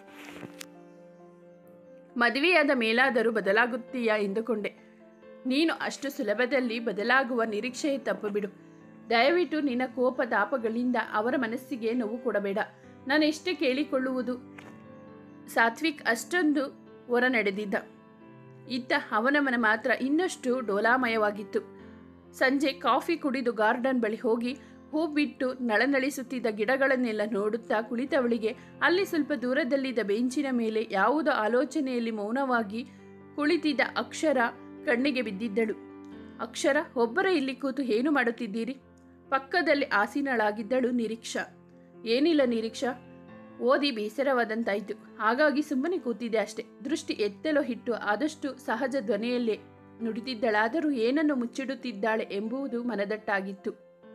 ಮದುವೆಯಾದ ಮೇಲಾದರೂ ಬದಲಾಗುತ್ತೀಯಾ ಎಂದುಕೊಂಡೆ ನೀನು ಅಷ್ಟು ಸುಲಭದಲ್ಲಿ ಬದಲಾಗುವ ನಿರೀಕ್ಷೆಯೇ ತಪ್ಪು ಬಿಡು ದಯವಿಟ್ಟು ನಿನ್ನ ಕೋಪ ತಾಪಗಳಿಂದ ಅವರ ಮನಸ್ಸಿಗೆ ನೋವು ಕೊಡಬೇಡ ನಾನು ಎಷ್ಟೇ ಕೇಳಿಕೊಳ್ಳುವುದು ಸಾತ್ವಿಕ್ ಅಷ್ಟೊಂದು ಹೊರ ನಡೆದಿದ್ದ ಇತ್ತ ಅವನ ಮನ ಮಾತ್ರ ಇನ್ನಷ್ಟು ಡೋಲಾಮಯವಾಗಿತ್ತು ಸಂಜೆ ಕಾಫಿ ಕುಡಿದು ಗಾರ್ಡನ್ ಬಳಿ ಹೋಗಿ ಹೂ ಬಿಟ್ಟು ನಳನಳಿಸುತ್ತಿದ್ದ ಗಿಡಗಳನ್ನೆಲ್ಲ ನೋಡುತ್ತಾ ಕುಳಿತವಳಿಗೆ ಅಲ್ಲಿ ಸ್ವಲ್ಪ ದೂರದಲ್ಲಿದ್ದ ಬೆಂಚಿನ ಮೇಲೆ ಯಾವುದೋ ಆಲೋಚನೆಯಲ್ಲಿ ಮೌನವಾಗಿ ಕುಳಿತಿದ್ದ ಅಕ್ಷರ ಕಣ್ಣಿಗೆ ಬಿದ್ದಿದ್ದಳು ಅಕ್ಷರ ಒಬ್ಬರ ಇಲ್ಲಿ ಕೂತು ಏನು ಮಾಡುತ್ತಿದ್ದೀರಿ ಪಕ್ಕದಲ್ಲಿ ಆಸೀನಳಾಗಿದ್ದಳು ನಿರೀಕ್ಷಾ ಏನಿಲ್ಲ ನಿರೀಕ್ಷಾ ಓದಿ ಬೇಸರವಾದಂತಾಯಿತು ಹಾಗಾಗಿ ಸುಮ್ಮನೆ ಕೂತಿದ್ದೆ ಅಷ್ಟೆ ದೃಷ್ಟಿ ಎತ್ತಲೋ ಹಿಟ್ಟು ಆದಷ್ಟು ಸಹಜ ಧ್ವನಿಯಲ್ಲೇ ನುಡಿತಿದ್ದಳಾದರೂ ಏನನ್ನು ಮುಚ್ಚಿಡುತ್ತಿದ್ದಾಳೆ ಎಂಬುದು ಮನದಟ್ಟಾಗಿತ್ತು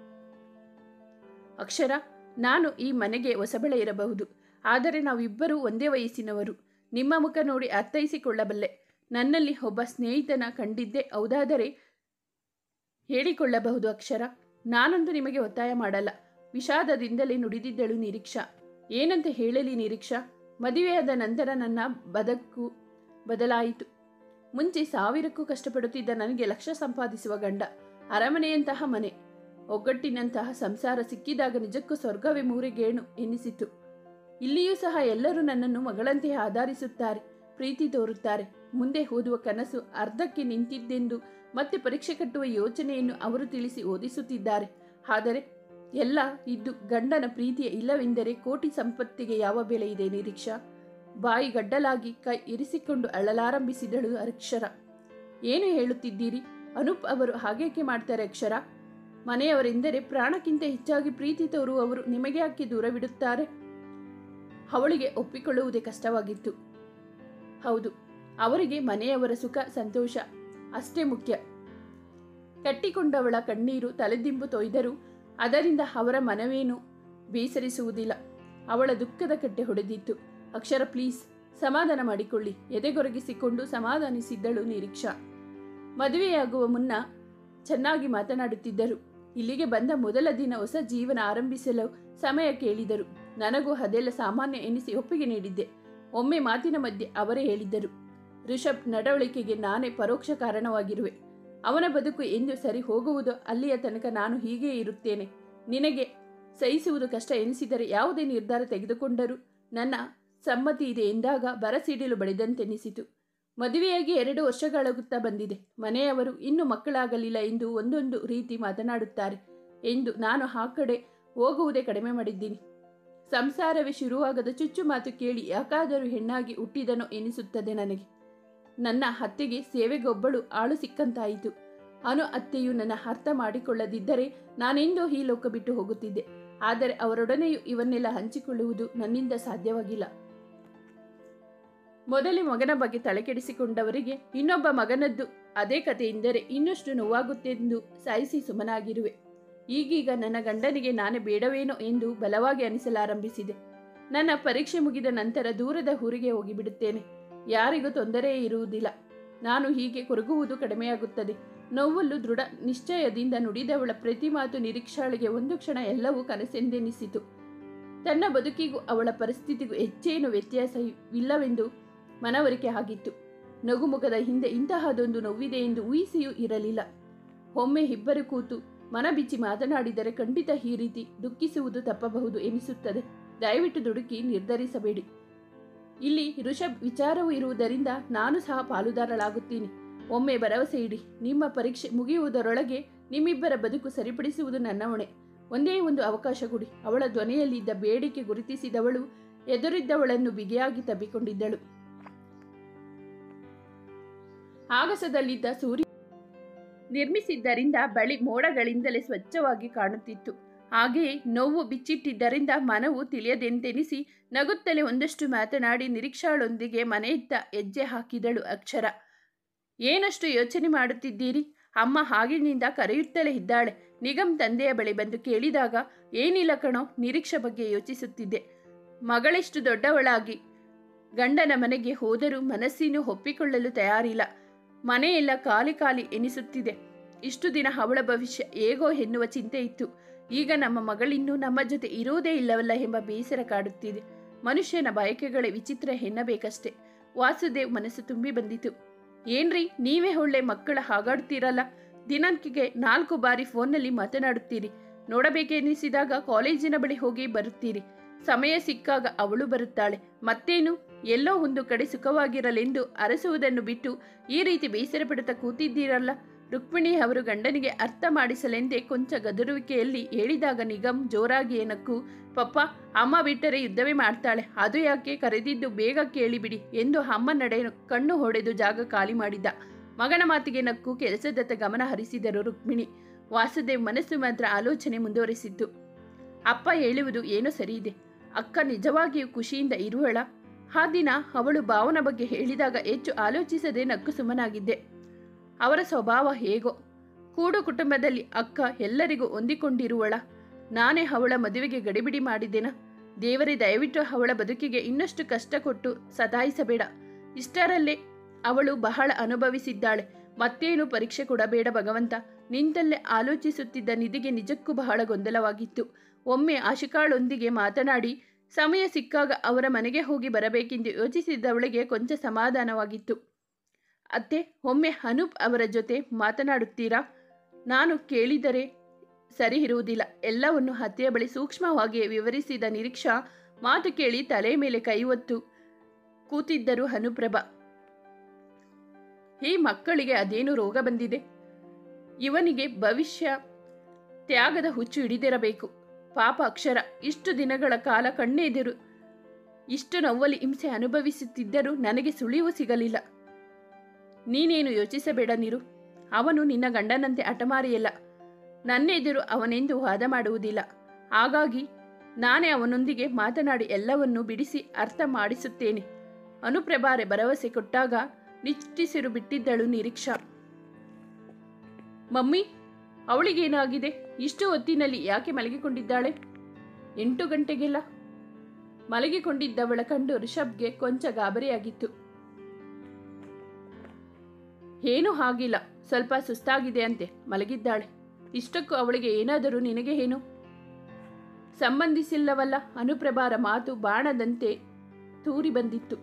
ಅಕ್ಷರ ನಾನು ಈ ಮನೆಗೆ ಹೊಸಬಳೆ ಇರಬಹುದು ಆದರೆ ನಾವಿಬ್ಬರೂ ಒಂದೇ ವಯಸ್ಸಿನವರು ನಿಮ್ಮ ಮುಖ ನೋಡಿ ಅರ್ಥೈಸಿಕೊಳ್ಳಬಲ್ಲೆ ನನ್ನಲ್ಲಿ ಒಬ್ಬ ಸ್ನೇಹಿತನ ಕಂಡಿದ್ದೆ ಹೌದಾದರೆ ಹೇಳಿಕೊಳ್ಳಬಹುದು ಅಕ್ಷರ ನಾನಂತೂ ನಿಮಗೆ ಒತ್ತಾಯ ಮಾಡಲ್ಲ ವಿಷಾದದಿಂದಲೇ ನುಡಿದಿದ್ದಳು ನಿರೀಕ್ಷಾ ಏನಂತ ಹೇಳಲಿ ನಿರೀಕ್ಷಾ ಮದುವೆಯಾದ ನಂತರ ನನ್ನ ಬದುಕು ಬದಲಾಯಿತು ಮುಂಚೆ ಸಾವಿರಕ್ಕೂ ಕಷ್ಟಪಡುತ್ತಿದ್ದ ನನಗೆ ಲಕ್ಷ ಸಂಪಾದಿಸುವ ಗಂಡ ಅರಮನೆಯಂತಹ ಮನೆ ಒಗ್ಗಟ್ಟಿನಂತಹ ಸಂಸಾರ ಸಿಕ್ಕಿದಾಗ ನಿಜಕ್ಕೂ ಸ್ವರ್ಗವೇ ಮೂರಿಗೇಣು ಎನ್ನಿಸಿತು ಇಲ್ಲಿಯೂ ಸಹ ಎಲ್ಲರೂ ನನ್ನನ್ನು ಮಗಳಂತೆ ಆಧರಿಸುತ್ತಾರೆ ಪ್ರೀತಿ ತೋರುತ್ತಾರೆ ಮುಂದೆ ಓದುವ ಕನಸು ಅರ್ಧಕ್ಕೆ ನಿಂತಿದ್ದೆಂದು ಮತ್ತೆ ಪರೀಕ್ಷೆ ಕಟ್ಟುವ ಯೋಚನೆಯನ್ನು ಅವರು ತಿಳಿಸಿ ಓದಿಸುತ್ತಿದ್ದಾರೆ ಆದರೆ ಎಲ್ಲ ಇದ್ದು ಗಂಡನ ಪ್ರೀತಿಯ ಇಲ್ಲವೆಂದರೆ ಕೋಟಿ ಸಂಪತ್ತಿಗೆ ಯಾವ ಬೆಲೆ ಇದೆ ನಿರೀಕ್ಷಾ ಬಾಯಿ ಗಡ್ಡಲಾಗಿ ಕೈ ಇರಿಸಿಕೊಂಡು ಅಳಲಾರಂಭಿಸಿದಳು ಅಕ್ಷರ ಏನು ಹೇಳುತ್ತಿದ್ದೀರಿ ಅನೂಪ್ ಅವರು ಹಾಗೇಕೆ ಮಾಡ್ತಾರೆ ಅಕ್ಷರ ಮನೆಯವರೆಂದರೆ ಪ್ರಾಣಕ್ಕಿಂತ ಹೆಚ್ಚಾಗಿ ಪ್ರೀತಿ ತೋರುವವರು ನಿಮಗೆ ಯಾಕೆ ದೂರವಿಡುತ್ತಾರೆ ಅವಳಿಗೆ ಒಪ್ಪಿಕೊಳ್ಳುವುದೇ ಕಷ್ಟವಾಗಿತ್ತು ಹೌದು ಅವರಿಗೆ ಮನೆಯವರ ಸುಖ ಸಂತೋಷ ಅಷ್ಟೇ ಮುಖ್ಯ ಕಟ್ಟಿಕೊಂಡವಳ ಕಣ್ಣೀರು ತಲೆದಿಂಬು ತೊಯ್ದರೂ ಅದರಿಂದ ಅವರ ಮನವೇನು ಬೇಸರಿಸುವುದಿಲ್ಲ ಅವಳ ದುಃಖದ ಕಟ್ಟೆ ಹೊಡೆದಿತ್ತು ಅಕ್ಷರ ಪ್ಲೀಸ್ ಸಮಾಧಾನ ಮಾಡಿಕೊಳ್ಳಿ ಎದೆಗೊರಗಿಸಿಕೊಂಡು ಸಮಾಧಾನಿಸಿದ್ದಳು ನಿರೀಕ್ಷಾ ಮದುವೆಯಾಗುವ ಮುನ್ನ ಚೆನ್ನಾಗಿ ಮಾತನಾಡುತ್ತಿದ್ದರು ಇಲ್ಲಿಗೆ ಬಂದ ಮೊದಲ ದಿನ ಹೊಸ ಜೀವನ ಆರಂಭಿಸಲು ಸಮಯ ಕೇಳಿದರು ನನಗೂ ಅದೆಲ್ಲ ಸಾಮಾನ್ಯ ಎನಿಸಿ ಒಪ್ಪಿಗೆ ನೀಡಿದ್ದೆ ಒಮ್ಮೆ ಮಾತಿನ ಮಧ್ಯೆ ಅವರೇ ಹೇಳಿದ್ದರು ರಿಷಬ್ ನಡವಳಿಕೆಗೆ ನಾನೇ ಪರೋಕ್ಷ ಕಾರಣವಾಗಿರುವೆ ಅವನ ಬದುಕು ಎಂದು ಸರಿ ಹೋಗುವುದು ಅಲ್ಲಿಯ ತನಕ ನಾನು ಹೀಗೇ ಇರುತ್ತೇನೆ ನಿನಗೆ ಸಹಿಸುವುದು ಕಷ್ಟ ಎನಿಸಿದರೆ ಯಾವುದೇ ನಿರ್ಧಾರ ತೆಗೆದುಕೊಂಡರೂ ನನ್ನ ಸಮ್ಮತಿ ಇದೆ ಎಂದಾಗ ಬರಸಿಡಿಲು ಬಡಿದಂತೆನಿಸಿತು ಮದುವೆಯಾಗಿ ಎರಡು ವರ್ಷಗಳಾಗುತ್ತಾ ಬಂದಿದೆ ಮನೆಯವರು ಇನ್ನೂ ಮಕ್ಕಳಾಗಲಿಲ್ಲ ಎಂದು ಒಂದೊಂದು ರೀತಿ ಮಾತನಾಡುತ್ತಾರೆ ಎಂದು ನಾನು ಆ ಕಡೆ ಹೋಗುವುದೇ ಕಡಿಮೆ ಮಾಡಿದ್ದೀನಿ ಸಂಸಾರವೇ ಶುರುವಾಗದ ಚುಚ್ಚು ಮಾತು ಕೇಳಿ ಯಾಕಾದರೂ ಹೆಣ್ಣಾಗಿ ಹುಟ್ಟಿದನೋ ಎನಿಸುತ್ತದೆ ನನಗೆ ನನ್ನ ಅತ್ತೆಗೆ ಸೇವೆಗೊಬ್ಬಳು ಆಳು ಸಿಕ್ಕಂತಾಯಿತು ಅನು ಅತ್ತೆಯು ನನ್ನ ಅರ್ಥ ಮಾಡಿಕೊಳ್ಳದಿದ್ದರೆ ನಾನೆಂದೋ ಈ ಲೋಕ ಬಿಟ್ಟು ಹೋಗುತ್ತಿದ್ದೆ ಆದರೆ ಅವರೊಡನೆಯೂ ಇವನ್ನೆಲ್ಲ ಹಂಚಿಕೊಳ್ಳುವುದು ನನ್ನಿಂದ ಸಾಧ್ಯವಾಗಿಲ್ಲ ಮೊದಲೇ ಮಗನ ಬಗ್ಗೆ ತಲೆಕೆಡಿಸಿಕೊಂಡವರಿಗೆ ಇನ್ನೊಬ್ಬ ಮಗನದ್ದು ಅದೇ ಕಥೆಯೆಂದರೆ ಇನ್ನಷ್ಟು ನೋವಾಗುತ್ತೆಂದು ಸಾಯಿಸಿ ಸುಮ್ಮನಾಗಿರುವೆ ಈಗೀಗ ನನ್ನ ಗಂಡನಿಗೆ ನಾನೇ ಬೇಡವೇನೋ ಎಂದು ಬಲವಾಗಿ ಅನಿಸಲಾರಂಭಿಸಿದೆ ನನ್ನ ಪರೀಕ್ಷೆ ಮುಗಿದ ನಂತರ ದೂರದ ಊರಿಗೆ ಹೋಗಿಬಿಡುತ್ತೇನೆ ಯಾರಿಗೂ ತೊಂದರೆ ಇರುವುದಿಲ್ಲ ನಾನು ಹೀಗೆ ಕೊರಗುವುದು ಕಡಿಮೆಯಾಗುತ್ತದೆ ನೋವಲ್ಲೂ ದೃಢ ನಿಶ್ಚಯದಿಂದ ನುಡಿದವಳ ಪ್ರತಿ ಮಾತು ನಿರೀಕ್ಷಾಳಿಗೆ ಒಂದು ಕ್ಷಣ ಎಲ್ಲವೂ ಕನಸೆಂದೆನಿಸಿತು ತನ್ನ ಬದುಕಿಗೂ ಅವಳ ಪರಿಸ್ಥಿತಿಗೂ ಹೆಚ್ಚೇನು ವ್ಯತ್ಯಾಸವಿಲ್ಲವೆಂದು ಮನವರಿಕೆ ಆಗಿತ್ತು ನಗುಮುಖದ ಹಿಂದೆ ಇಂತಹದೊಂದು ನೋವಿದೆ ಎಂದು ಊಹಿಸಿಯೂ ಇರಲಿಲ್ಲ ಒಮ್ಮೆ ಇಬ್ಬರು ಕೂತು ಮನ ಬಿಚ್ಚಿ ಮಾತನಾಡಿದರೆ ಖಂಡಿತ ಈ ರೀತಿ ದುಃಖಿಸುವುದು ತಪ್ಪಬಹುದು ಎನಿಸುತ್ತದೆ ದಯವಿಟ್ಟು ದುಡುಕಿ ನಿರ್ಧರಿಸಬೇಡಿ ಇಲ್ಲಿ ಋಷಭ್ ವಿಚಾರವೂ ಇರುವುದರಿಂದ ನಾನು ಸಹ ಪಾಲುದಾರಳಾಗುತ್ತೀನಿ ಒಮ್ಮೆ ಭರವಸೆ ಇಡಿ ನಿಮ್ಮ ಪರೀಕ್ಷೆ ಮುಗಿಯುವುದರೊಳಗೆ ನಿಮ್ಮಿಬ್ಬರ ಬದುಕು ಸರಿಪಡಿಸುವುದು ನನ್ನ ಹೊಣೆ ಒಂದೇ ಒಂದು ಅವಕಾಶ ಕೊಡಿ ಅವಳ ಧ್ವನಿಯಲ್ಲಿದ್ದ ಬೇಡಿಕೆ ಗುರುತಿಸಿದವಳು ಎದುರಿದ್ದವಳನ್ನು ಬಿಗಿಯಾಗಿ ತಬ್ಬಿಕೊಂಡಿದ್ದಳು ಆಗಸದಲ್ಲಿದ್ದ ಸೂರ್ಯ ನಿರ್ಮಿಸಿದ್ದರಿಂದ ಬಳಿ ಮೋಡಗಳಿಂದಲೇ ಸ್ವಚ್ಛವಾಗಿ ಕಾಣುತ್ತಿತ್ತು ಹಾಗೆಯೇ ನೋವು ಬಿಚ್ಚಿಟ್ಟಿದ್ದರಿಂದ ಮನವು ತಿಳಿಯದೆಂತೆನಿಸಿ ನಗುತ್ತಲೇ ಒಂದಷ್ಟು ಮಾತನಾಡಿ ನಿರೀಕ್ಷಾಳೊಂದಿಗೆ ಮನೆಯತ್ತ ಹೆಜ್ಜೆ ಹಾಕಿದಳು ಅಕ್ಷರ ಏನಷ್ಟು ಯೋಚನೆ ಮಾಡುತ್ತಿದ್ದೀರಿ ಅಮ್ಮ ಹಾಗಿನಿಂದ ಕರೆಯುತ್ತಲೇ ಇದ್ದಾಳೆ ನಿಗಮ್ ತಂದೆಯ ಬಳಿ ಬಂದು ಕೇಳಿದಾಗ ಏನಿಲ್ಲ ಕಣೋ ನಿರೀಕ್ಷೆ ಬಗ್ಗೆ ಯೋಚಿಸುತ್ತಿದ್ದೆ ಮಗಳೆಷ್ಟು ದೊಡ್ಡವಳಾಗಿ ಗಂಡನ ಮನೆಗೆ ಹೋದರೂ ಮನಸ್ಸಿನೂ ಒಪ್ಪಿಕೊಳ್ಳಲು ತಯಾರಿಲ್ಲ ಮನೆಯೆಲ್ಲ ಖಾಲಿ ಖಾಲಿ ಎನಿಸುತ್ತಿದೆ ಇಷ್ಟು ದಿನ ಅವಳ ಭವಿಷ್ಯ ಹೇಗೋ ಎನ್ನುವ ಚಿಂತೆ ಇತ್ತು ಈಗ ನಮ್ಮ ಮಗಳಿನ್ನೂ ನಮ್ಮ ಜೊತೆ ಇರುವುದೇ ಇಲ್ಲವಲ್ಲ ಎಂಬ ಬೇಸರ ಕಾಡುತ್ತಿದೆ ಮನುಷ್ಯನ ಬಯಕೆಗಳೇ ವಿಚಿತ್ರ ಎನ್ನಬೇಕಷ್ಟೆ ವಾಸುದೇವ್ ಮನಸ್ಸು ತುಂಬಿ ಬಂದಿತು ಏನ್ರಿ ನೀವೇ ಒಳ್ಳೆ ಮಕ್ಕಳ ಹಾಗಾಡ್ತೀರಲ್ಲ ದಿನಕ್ಕಿಗೆ ನಾಲ್ಕು ಬಾರಿ ಫೋನ್ನಲ್ಲಿ ಮಾತನಾಡುತ್ತೀರಿ ನೋಡಬೇಕೆನಿಸಿದಾಗ ಕಾಲೇಜಿನ ಬಳಿ ಹೋಗಿ ಬರುತ್ತೀರಿ ಸಮಯ ಸಿಕ್ಕಾಗ ಅವಳು ಬರುತ್ತಾಳೆ ಮತ್ತೇನು ಎಲ್ಲೋ ಒಂದು ಕಡೆ ಸುಖವಾಗಿರಲೆಂದು ಅರಸುವುದನ್ನು ಬಿಟ್ಟು ಈ ರೀತಿ ಬೇಸರ ಪಡುತ್ತಾ ಕೂತಿದ್ದೀರಲ್ಲ ರುಕ್ಮಿಣಿ ಅವರು ಗಂಡನಿಗೆ ಅರ್ಥ ಮಾಡಿಸಲೆಂದೇ ಕೊಂಚ ಗದರುವಿಕೆಯಲ್ಲಿ ಹೇಳಿದಾಗ ನಿಗಮ್ ಜೋರಾಗಿ ಏನಕ್ಕೂ ಪಪ್ಪ ಅಮ್ಮ ಬಿಟ್ಟರೆ ಯುದ್ಧವೇ ಮಾಡ್ತಾಳೆ ಅದು ಯಾಕೆ ಕರೆದಿದ್ದು ಬೇಗ ಕೇಳಿಬಿಡಿ ಎಂದು ಅಮ್ಮ ನಡೆ ಕಣ್ಣು ಹೊಡೆದು ಜಾಗ ಖಾಲಿ ಮಾಡಿದ್ದ ಮಗನ ಮಾತಿಗೆ ನಕ್ಕು ಕೆಲಸದತ್ತ ಗಮನ ಹರಿಸಿದರು ರುಕ್ಮಿಣಿ ವಾಸುದೇವ್ ಮನಸ್ಸು ಮಾತ್ರ ಆಲೋಚನೆ ಮುಂದುವರಿಸಿದ್ದು ಅಪ್ಪ ಹೇಳುವುದು ಏನೋ ಸರಿಯಿದೆ ಅಕ್ಕ ನಿಜವಾಗಿಯೂ ಖುಷಿಯಿಂದ ಇರುವಳ ಆ ದಿನ ಅವಳು ಭಾವನ ಬಗ್ಗೆ ಹೇಳಿದಾಗ ಹೆಚ್ಚು ಆಲೋಚಿಸದೆ ನಕ್ಕು ಸುಮ್ಮನಾಗಿದ್ದೆ ಅವರ ಸ್ವಭಾವ ಹೇಗೋ ಕೂಡು ಕುಟುಂಬದಲ್ಲಿ ಅಕ್ಕ ಎಲ್ಲರಿಗೂ ಹೊಂದಿಕೊಂಡಿರುವಳ ನಾನೇ ಅವಳ ಮದುವೆಗೆ ಗಡಿಬಿಡಿ ಮಾಡಿದ್ದೇನ ದೇವರೇ ದಯವಿಟ್ಟು ಅವಳ ಬದುಕಿಗೆ ಇನ್ನಷ್ಟು ಕಷ್ಟ ಕೊಟ್ಟು ಸತಾಯಿಸಬೇಡ ಇಷ್ಟರಲ್ಲೇ ಅವಳು ಬಹಳ ಅನುಭವಿಸಿದ್ದಾಳೆ ಮತ್ತೇನು ಪರೀಕ್ಷೆ ಕೊಡಬೇಡ ಭಗವಂತ ನಿಂತಲ್ಲೇ ಆಲೋಚಿಸುತ್ತಿದ್ದ ನಿಧಿಗೆ ನಿಜಕ್ಕೂ ಬಹಳ ಗೊಂದಲವಾಗಿತ್ತು ಒಮ್ಮೆ ಆಶಿಕಾಳೊಂದಿಗೆ ಮಾತನಾಡಿ ಸಮಯ ಸಿಕ್ಕಾಗ ಅವರ ಮನೆಗೆ ಹೋಗಿ ಬರಬೇಕೆಂದು ಯೋಚಿಸಿದ್ದವಳಿಗೆ ಕೊಂಚ ಸಮಾಧಾನವಾಗಿತ್ತು ಅತ್ತೆ ಒಮ್ಮೆ ಅನೂಪ್ ಅವರ ಜೊತೆ ಮಾತನಾಡುತ್ತೀರಾ ನಾನು ಕೇಳಿದರೆ ಸರಿ ಇರುವುದಿಲ್ಲ ಎಲ್ಲವನ್ನು ಹತ್ಯೆಯ ಬಳಿ ಸೂಕ್ಷ್ಮವಾಗಿ ವಿವರಿಸಿದ ನಿರೀಕ್ಷಾ ಮಾತು ಕೇಳಿ ತಲೆ ಮೇಲೆ ಕೈ ಒತ್ತು ಕೂತಿದ್ದರು ಅನುಪ್ರಭಾ ಈ ಮಕ್ಕಳಿಗೆ ಅದೇನು ರೋಗ ಬಂದಿದೆ ಇವನಿಗೆ ಭವಿಷ್ಯ ತ್ಯಾಗದ ಹುಚ್ಚು ಹಿಡಿದಿರಬೇಕು ಪಾಪ ಅಕ್ಷರ ಇಷ್ಟು ದಿನಗಳ ಕಾಲ ಕಣ್ಣೆದುರು ಇಷ್ಟು ನೋವಲ್ಲಿ ಹಿಂಸೆ ಅನುಭವಿಸುತ್ತಿದ್ದರೂ ನನಗೆ ಸುಳಿವು ಸಿಗಲಿಲ್ಲ ನೀನೇನು ಯೋಚಿಸಬೇಡ ನೀರು ಅವನು ನಿನ್ನ ಗಂಡನಂತೆ ಹಠಮಾರಿಯಲ್ಲ ನನ್ನೆದುರು ಅವನೆಂದು ವಾದ ಮಾಡುವುದಿಲ್ಲ ಹಾಗಾಗಿ ನಾನೇ ಅವನೊಂದಿಗೆ ಮಾತನಾಡಿ ಎಲ್ಲವನ್ನೂ ಬಿಡಿಸಿ ಅರ್ಥ ಮಾಡಿಸುತ್ತೇನೆ ಅನುಪ್ರಭಾರೆ ಭರವಸೆ ಕೊಟ್ಟಾಗ ನಿಟ್ಟಿಸಿರು ಬಿಟ್ಟಿದ್ದಳು ನಿರೀಕ್ಷಾ ಮಮ್ಮಿ ಅವಳಿಗೇನಾಗಿದೆ ಇಷ್ಟು ಹೊತ್ತಿನಲ್ಲಿ ಯಾಕೆ ಮಲಗಿಕೊಂಡಿದ್ದಾಳೆ ಎಂಟು ಗಂಟೆಗೆಲ್ಲ ಮಲಗಿಕೊಂಡಿದ್ದವಳ ಕಂಡು ರಿಷಬ್ಗೆ ಕೊಂಚ ಗಾಬರಿಯಾಗಿತ್ತು ಏನೂ ಆಗಿಲ್ಲ ಸ್ವಲ್ಪ ಸುಸ್ತಾಗಿದೆ ಅಂತೆ ಮಲಗಿದ್ದಾಳೆ ಇಷ್ಟಕ್ಕೂ ಅವಳಿಗೆ ಏನಾದರೂ ನಿನಗೆ ಏನು ಸಂಬಂಧಿಸಿಲ್ಲವಲ್ಲ ಅನುಪ್ರಭಾರ ಮಾತು ಬಾಣದಂತೆ ತೂರಿ ಬಂದಿತ್ತು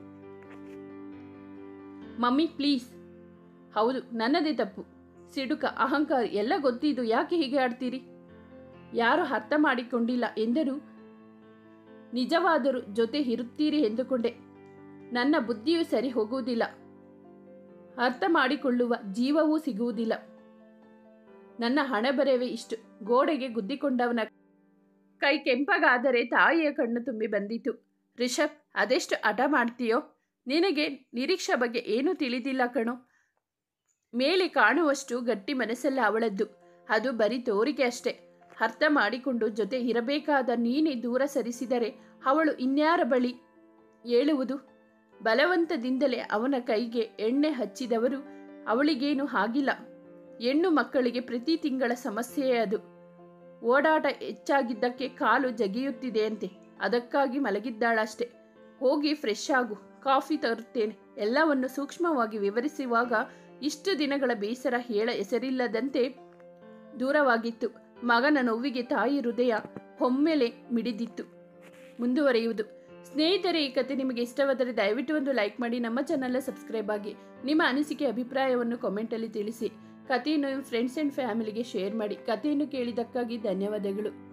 ಮಮ್ಮಿ ಪ್ಲೀಸ್ ಹೌದು ನನ್ನದೇ ತಪ್ಪು ಸಿಡುಕ ಅಹಂಕಾರ ಎಲ್ಲ ಗೊತ್ತಿದ್ದು ಯಾಕೆ ಹೀಗೆ ಆಡ್ತೀರಿ ಯಾರು ಅರ್ಥ ಮಾಡಿಕೊಂಡಿಲ್ಲ ಎಂದರೂ ನಿಜವಾದರೂ ಜೊತೆ ಇರುತ್ತೀರಿ ಎಂದುಕೊಂಡೆ ನನ್ನ ಬುದ್ಧಿಯೂ ಸರಿ ಹೋಗುವುದಿಲ್ಲ ಅರ್ಥ ಮಾಡಿಕೊಳ್ಳುವ ಜೀವವೂ ಸಿಗುವುದಿಲ್ಲ ನನ್ನ ಹಣೆಬರವೇ ಇಷ್ಟು ಗೋಡೆಗೆ ಗುದ್ದಿಕೊಂಡವನ ಕೈ ಕೆಂಪಗಾದರೆ ತಾಯಿಯ ಕಣ್ಣು ತುಂಬಿ ಬಂದಿತು ರಿಷಬ್ ಅದೆಷ್ಟು ಹಠ ಮಾಡ್ತೀಯೋ ನಿನಗೆ ನಿರೀಕ್ಷೆ ಬಗ್ಗೆ ಏನೂ ತಿಳಿದಿಲ್ಲ ಕಣೋ ಮೇಲೆ ಕಾಣುವಷ್ಟು ಗಟ್ಟಿ ಮನಸ್ಸಲ್ಲ ಅವಳದ್ದು ಅದು ಬರೀ ತೋರಿಕೆ ಅಷ್ಟೆ ಅರ್ಥ ಮಾಡಿಕೊಂಡು ಜೊತೆ ಇರಬೇಕಾದ ನೀನೇ ದೂರ ಸರಿಸಿದರೆ ಅವಳು ಇನ್ಯಾರ ಬಳಿ ಹೇಳುವುದು ಬಲವಂತದಿಂದಲೇ ಅವನ ಕೈಗೆ ಎಣ್ಣೆ ಹಚ್ಚಿದವರು ಅವಳಿಗೇನು ಆಗಿಲ್ಲ ಹೆಣ್ಣು ಮಕ್ಕಳಿಗೆ ಪ್ರತಿ ತಿಂಗಳ ಸಮಸ್ಯೆಯೇ ಅದು ಓಡಾಟ ಹೆಚ್ಚಾಗಿದ್ದಕ್ಕೆ ಕಾಲು ಜಗಿಯುತ್ತಿದೆಯಂತೆ ಅದಕ್ಕಾಗಿ ಮಲಗಿದ್ದಾಳಷ್ಟೆ ಹೋಗಿ ಫ್ರೆಶ್ ಆಗು ಕಾಫಿ ತರುತ್ತೇನೆ ಎಲ್ಲವನ್ನು ಸೂಕ್ಷ್ಮವಾಗಿ ವಿವರಿಸುವಾಗ ಇಷ್ಟು ದಿನಗಳ ಬೇಸರ ಹೇಳ ಹೆಸರಿಲ್ಲದಂತೆ ದೂರವಾಗಿತ್ತು ಮಗನ ನೋವಿಗೆ ತಾಯಿ ಹೃದಯ ಒಮ್ಮೆಲೆ ಮಿಡಿದಿತ್ತು ಮುಂದುವರಿಯುವುದು ಸ್ನೇಹಿತರೆ ಈ ಕತೆ ನಿಮಗೆ ಇಷ್ಟವಾದರೆ ದಯವಿಟ್ಟು ಒಂದು ಲೈಕ್ ಮಾಡಿ ನಮ್ಮ ಚಾನಲ್ ಸಬ್ಸ್ಕ್ರೈಬ್ ಆಗಿ ನಿಮ್ಮ ಅನಿಸಿಕೆ ಅಭಿಪ್ರಾಯವನ್ನು ಕಾಮೆಂಟಲ್ಲಿ ತಿಳಿಸಿ ಕಥೆಯನ್ನು ಫ್ರೆಂಡ್ಸ್ ಆ್ಯಂಡ್ ಫ್ಯಾಮಿಲಿಗೆ ಶೇರ್ ಮಾಡಿ ಕಥೆಯನ್ನು ಕೇಳಿದ್ದಕ್ಕಾಗಿ ಧನ್ಯವಾದಗಳು